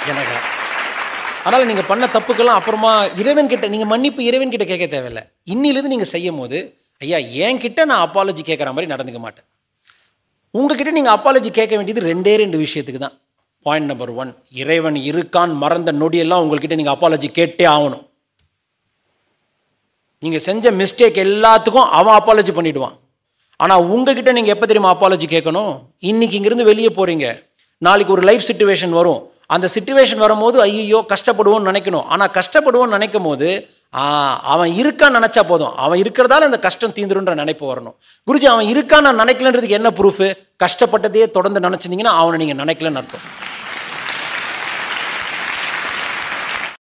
எனக்கு அதனால் நீங்கள் பண்ண தப்புக்கெல்லாம் அப்புறமா இறைவன் கிட்ட நீங்கள் மன்னிப்பு இறைவன் கிட்ட கேட்க தேவையில்லை இன்னிலிருந்து நீங்கள் செய்யும் போது ஐயா என்கிட்ட நான் அப்பாலஜி கேட்குற மாதிரி நடந்துக்க மாட்டேன் உங்ககிட்ட நீங்கள் அப்பாலஜி கேட்க வேண்டியது ரெண்டே ரெண்டு விஷயத்துக்கு தான் பாயிண்ட் நம்பர் ஒன் இறைவன் இருக்கான் மறந்த நொடியெல்லாம் உங்கள்கிட்ட நீங்கள் அப்பாலஜி கேட்டே ஆகணும் நீங்கள் செஞ்ச மிஸ்டேக் எல்லாத்துக்கும் அவன் அப்பாலஜி பண்ணிடுவான் ஆனால் உங்ககிட்ட நீங்கள் எப்போ தெரியுமா அப்பாலஜி கேட்கணும் இன்னைக்கு இங்கேருந்து வெளியே போகிறீங்க நாளைக்கு ஒரு லைஃப் சுச்சுவேஷன் வரும் அந்த சுச்சுவேஷன் வரும்போது ஐயோ கஷ்டப்படுவோம்னு நினைக்கணும் ஆனால் கஷ்டப்படுவோம்னு நினைக்கும் போது ஆ, அவன் இருக்கான்னு நினச்சா போதும் அவன் இருக்கிறதால அந்த கஷ்டம் தீந்துருன்ற நினைப்பு வரணும் குருஜி அவன் இருக்கான்னு நான் நினைக்கலன்றதுக்கு என்ன ப்ரூஃபு கஷ்டப்பட்டதையே தொடர்ந்து நினச்சிருந்தீங்கன்னா அவனை நீங்கள் நினைக்கலன்னு அர்த்தம்